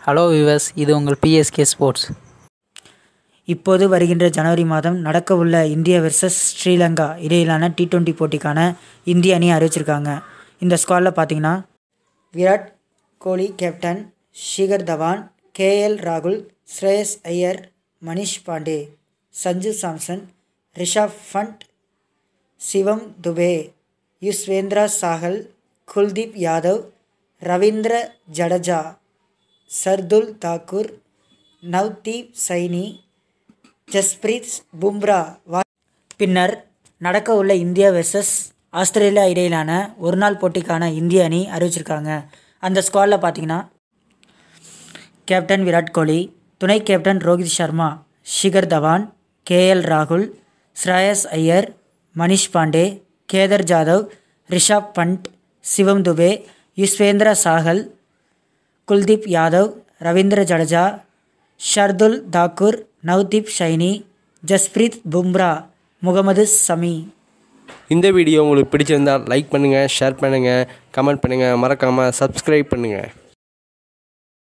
hello விவஸ் இது உங்கள் PSK sports இப்போது வருகின்ற ஜனவரி மாதம் நடக்கவுள்ள இந்தியா வெர்சஸ் ஸ்ரீலங்கா இடையிலான டி டுவெண்ட்டி போட்டிக்கான இந்திய அணி அறிவிச்சிருக்காங்க இந்த ஸ்குவாடில் பார்த்தீங்கன்னா விராட் கோலி கேப்டன் ஷிகர் தவான் கேஎல் ராகுல் ஸ்ரேயஸ் ஐயர் மணிஷ் பாண்டே சஞ்சு சாம்சன் ரிஷப் ஃபண்ட் சிவம் துபே யுஸ்வேந்திரா சாகல் குல்தீப் யாதவ் ரவீந்திர ஜடேஜா சர்துல் தாக்கூர் நவ்தீப் சைனி ஜஸ்பிரீத் பும்ரா வா பின்னர் நடக்க உள்ள இந்தியா வெர்சஸ் ஆஸ்திரேலியா இடையிலான ஒரு நாள் போட்டிக்கான இந்திய அணி அறிவிச்சிருக்காங்க அந்த ஸ்குவாடில் பார்த்தீங்கன்னா கேப்டன் விராட் கோலி துணை கேப்டன் ரோஹித் சர்மா ஷிகர் தவான் கேஎல் ராகுல் ஸ்ரேயஸ் ஐயர் மணிஷ் பாண்டே கேதர் ஜாதவ் ரிஷப் பண்ட் சிவம் துபே யுஸ்வேந்திர சாகல் குல்தீப் யாதவ் ரவீந்திர ஜடேஜா ஷர்துல் தாக்கூர் நவ்தீப் ஷைனி ஜஸ்பிரீத் பும்ரா முகமது சமி இந்த வீடியோ உங்களுக்கு பிடிச்சிருந்தால் லைக் பண்ணுங்கள் ஷேர் பண்ணுங்கள் கமெண்ட் பண்ணுங்கள் மறக்காமல் சப்ஸ்கிரைப் பண்ணுங்கள்